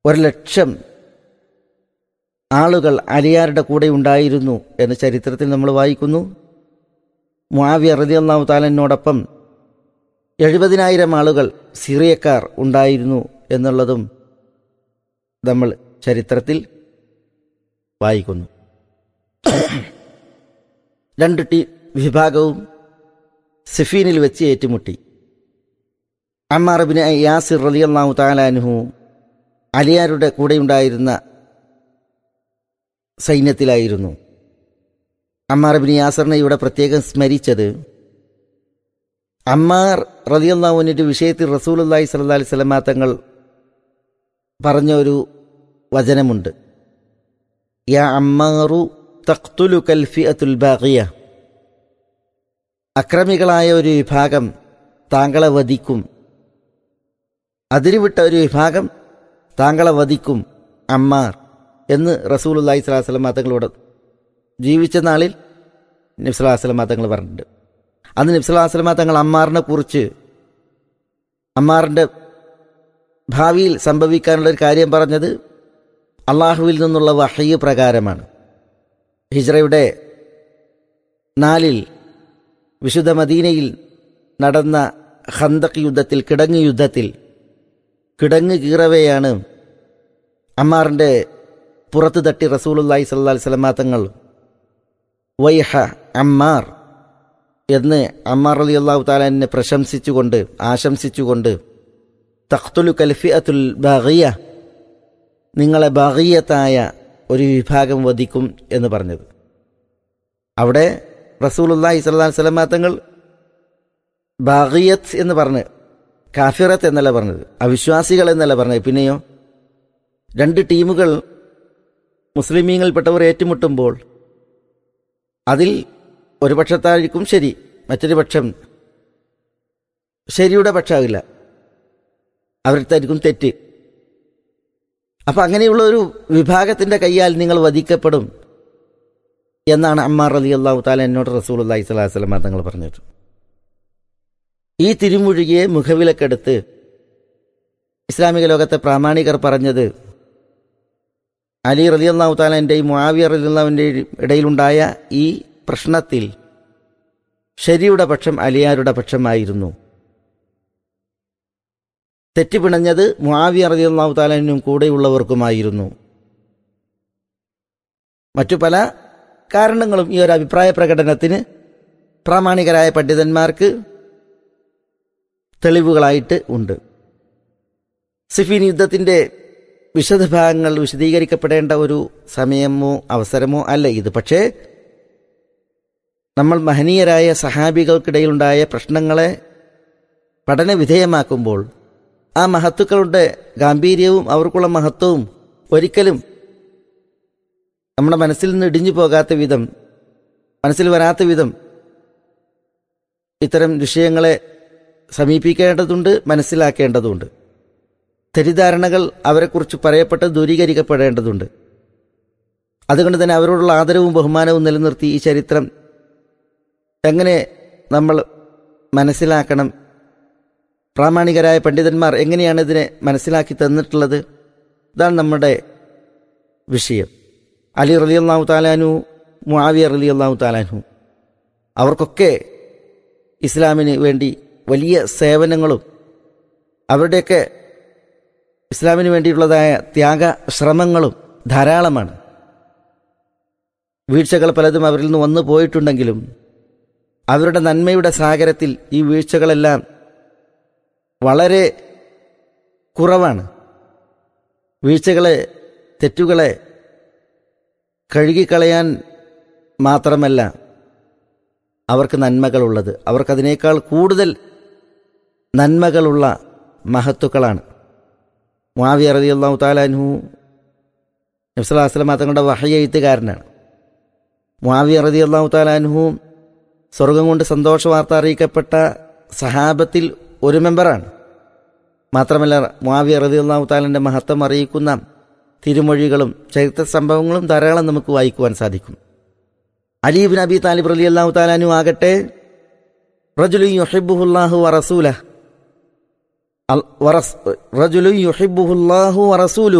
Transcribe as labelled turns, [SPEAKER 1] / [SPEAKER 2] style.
[SPEAKER 1] ഒരു ലക്ഷം ആളുകൾ അലിയാരുടെ കൂടെ ഉണ്ടായിരുന്നു എന്ന് ചരിത്രത്തിൽ നമ്മൾ വായിക്കുന്നു മുആവിയ റളിയല്ലാഹു താലനോടൊപ്പം എഴുപതിനായിരം ആളുകൾ സിറിയക്കാർ ഉണ്ടായിരുന്നു എന്നുള്ളതും നമ്മൾ ചരിത്രത്തിൽ വായിക്കുന്നു രണ്ട് ടീ വിഭാഗവും സിഫീനിൽ വെച്ച് ഏറ്റുമുട്ടി അമ്മാറബിന് യാസിർ റളിയല്ലാഹു താലാനുഹു അലിയാരുടെ കൂടെയുണ്ടായിരുന്ന സൈന്യത്തിലായിരുന്നു അമ്മാറബിന് യാസറിനെ ഇവിടെ പ്രത്യേകം സ്മരിച്ചത് അമ്മാർ റളിയല്ലാഹുവിൻ്റെ വിഷയത്തിൽ റസൂലുള്ളാഹി സ്വല്ലല്ലാഹി അലൈഹി വസല്ലമ തങ്ങൾ പറഞ്ഞ ഒരു വചനമുണ്ട് യാ അമ്മാറു തഖ്തുലുകൽ ഫിഅത്തുൽ ബാഗിയ അക്രമികളായ ഒരു വിഭാഗം താങ്കളെ വധിക്കും അതിരുവിട്ട ഒരു വിഭാഗം താങ്കളെ വധിക്കും അമ്മാർ എന്ന് റസൂലുല്ലാഹി സ്വലാഹു വസ്ലം തങ്ങളോട് ജീവിച്ച നാളിൽ നബ്സലാഹു വസ്ലം തങ്ങൾ പറഞ്ഞിട്ടുണ്ട് അന്ന് നബ്സലാഹു വസ്ലം തങ്ങൾ അമ്മാറിനെ കുറിച്ച് അമ്മാറിൻ്റെ ഭാവിയിൽ സംഭവിക്കാനുള്ള ഒരു കാര്യം പറഞ്ഞത് അള്ളാഹുവിൽ നിന്നുള്ള വഹയ്യ പ്രകാരമാണ് ഹിജ്റയുടെ നാലിൽ വിശുദ്ധ മദീനയിൽ നടന്ന ഖന്തക് യുദ്ധത്തിൽ കിടങ്ങ് യുദ്ധത്തിൽ കിടങ്ങ് കീറവെയാണ് അമ്മാറിൻ്റെ പുറത്ത് തട്ടി റസൂലുല്ലാഹി സല്ലാ സ്വലമാ തങ്ങൾ വൈഹ അമ്മാർ എന്ന് അമ്മാർ അലി അള്ളാഹു താലാനെ പ്രശംസിച്ചുകൊണ്ട് ആശംസിച്ചുകൊണ്ട് തഖ്തുലു കൽഫി അത്തുൽ ബാഗിയ നിങ്ങളെ ബാഗിയത്തായ ഒരു വിഭാഗം വധിക്കും എന്ന് പറഞ്ഞത് അവിടെ റസൂലുല്ലാഹി സ്വല്ലാ സ്വലമാ തങ്ങൾ ബാഗിയത്ത് എന്ന് പറഞ്ഞ് കാഫിറത്ത് എന്നല്ല പറഞ്ഞത് അവിശ്വാസികൾ എന്നല്ല പറഞ്ഞത് പിന്നെയോ രണ്ട് ടീമുകൾ മുസ്ലിമീങ്ങളിൽപ്പെട്ടവർ ഏറ്റുമുട്ടുമ്പോൾ അതിൽ ഒരു പക്ഷത്തായിരിക്കും ശരി മറ്റൊരു പക്ഷം ശരിയുടെ പക്ഷമാകില്ല അവരുടെ തെറ്റ് അപ്പം അങ്ങനെയുള്ള ഒരു വിഭാഗത്തിൻ്റെ കയ്യാൽ നിങ്ങൾ വധിക്കപ്പെടും എന്നാണ് അമ്മാർ അലി അള്ളാഹു താല എന്നോട് റസൂൽ അള്ളഹി സ്വലാഹു വസ്ലമ തങ്ങൾ പറഞ്ഞത് ഈ തിരുമൊഴിയെ മുഖവിലക്കെടുത്ത് ഇസ്ലാമിക ലോകത്തെ പ്രാമാണികർ പറഞ്ഞത് അലി റലി അള്ളാഹു താലാൻ്റെയും മുആവിയ റലി അള്ളാഹുവിൻ്റെയും ഇടയിലുണ്ടായ ഈ പ്രശ്നത്തിൽ ശരിയുടെ പക്ഷം അലിയാരുടെ പക്ഷമായിരുന്നു തെറ്റുപിണഞ്ഞത് മുആവിയ റലി അള്ളാഹു താലാനും കൂടെയുള്ളവർക്കുമായിരുന്നു മറ്റു പല കാരണങ്ങളും ഈ ഒരു അഭിപ്രായ പ്രകടനത്തിന് പ്രാമാണികരായ പണ്ഡിതന്മാർക്ക് തെളിവുകളായിട്ട് ഉണ്ട് സിഫീൻ യുദ്ധത്തിൻ്റെ വിശദഭാഗങ്ങൾ വിശദീകരിക്കപ്പെടേണ്ട ഒരു സമയമോ അവസരമോ അല്ല ഇത് പക്ഷേ നമ്മൾ മഹനീയരായ സഹാബികൾക്കിടയിലുണ്ടായ പ്രശ്നങ്ങളെ പഠന വിധേയമാക്കുമ്പോൾ ആ മഹത്തുക്കളുടെ ഗാംഭീര്യവും അവർക്കുള്ള മഹത്വവും ഒരിക്കലും നമ്മുടെ മനസ്സിൽ നിന്ന് ഇടിഞ്ഞു പോകാത്ത വിധം മനസ്സിൽ വരാത്ത വിധം ഇത്തരം വിഷയങ്ങളെ സമീപിക്കേണ്ടതുണ്ട് മനസ്സിലാക്കേണ്ടതുണ്ട് തെറ്റിദ്ധാരണകൾ അവരെക്കുറിച്ച് പറയപ്പെട്ട് ദൂരീകരിക്കപ്പെടേണ്ടതുണ്ട് അതുകൊണ്ട് തന്നെ അവരോടുള്ള ആദരവും ബഹുമാനവും നിലനിർത്തി ഈ ചരിത്രം എങ്ങനെ നമ്മൾ മനസ്സിലാക്കണം പ്രാമാണികരായ പണ്ഡിതന്മാർ എങ്ങനെയാണ് ഇതിനെ മനസ്സിലാക്കി തന്നിട്ടുള്ളത് ഇതാണ് നമ്മുടെ വിഷയം അലി റലി അള്ളാഹു താലാനു മുആവിയ റലി അള്ളാഹു താലാനു അവർക്കൊക്കെ ഇസ്ലാമിന് വേണ്ടി വലിയ സേവനങ്ങളും അവരുടെയൊക്കെ ഇസ്ലാമിന് വേണ്ടിയുള്ളതായ ത്യാഗ ശ്രമങ്ങളും ധാരാളമാണ് വീഴ്ചകൾ പലതും അവരിൽ നിന്ന് വന്നു പോയിട്ടുണ്ടെങ്കിലും അവരുടെ നന്മയുടെ സാഗരത്തിൽ ഈ വീഴ്ചകളെല്ലാം വളരെ കുറവാണ് വീഴ്ചകളെ തെറ്റുകളെ കഴുകിക്കളയാൻ മാത്രമല്ല അവർക്ക് നന്മകളുള്ളത് അവർക്കതിനേക്കാൾ കൂടുതൽ നന്മകളുള്ള മഹത്തുക്കളാണ് മുആവിയ റളിയല്ലാഹു താലാൻഹു നബ്സലാസ്ലമ തങ്ങളുടെ വഹയ എഴുത്തുകാരനാണ് മുആവിയ റളിയല്ലാഹു താലാൻഹു സ്വർഗം കൊണ്ട് സന്തോഷ വാർത്ത അറിയിക്കപ്പെട്ട സഹാബത്തിൽ ഒരു മെമ്പറാണ് മാത്രമല്ല മുആവിയ റളിയല്ലാഹു താലാൻ്റെ മഹത്വം അറിയിക്കുന്ന തിരുമൊഴികളും ചരിത്ര സംഭവങ്ങളും ധാരാളം നമുക്ക് വായിക്കുവാൻ സാധിക്കും അലീബിൻ അബി താലിബ് റലി അള്ളാഹു താലാനു ആകട്ടെ റജുലു യുഹിബുഹുല്ലാഹു വറസൂല റജുലു യുഹിബുഹുല്ലാഹു വറസൂലു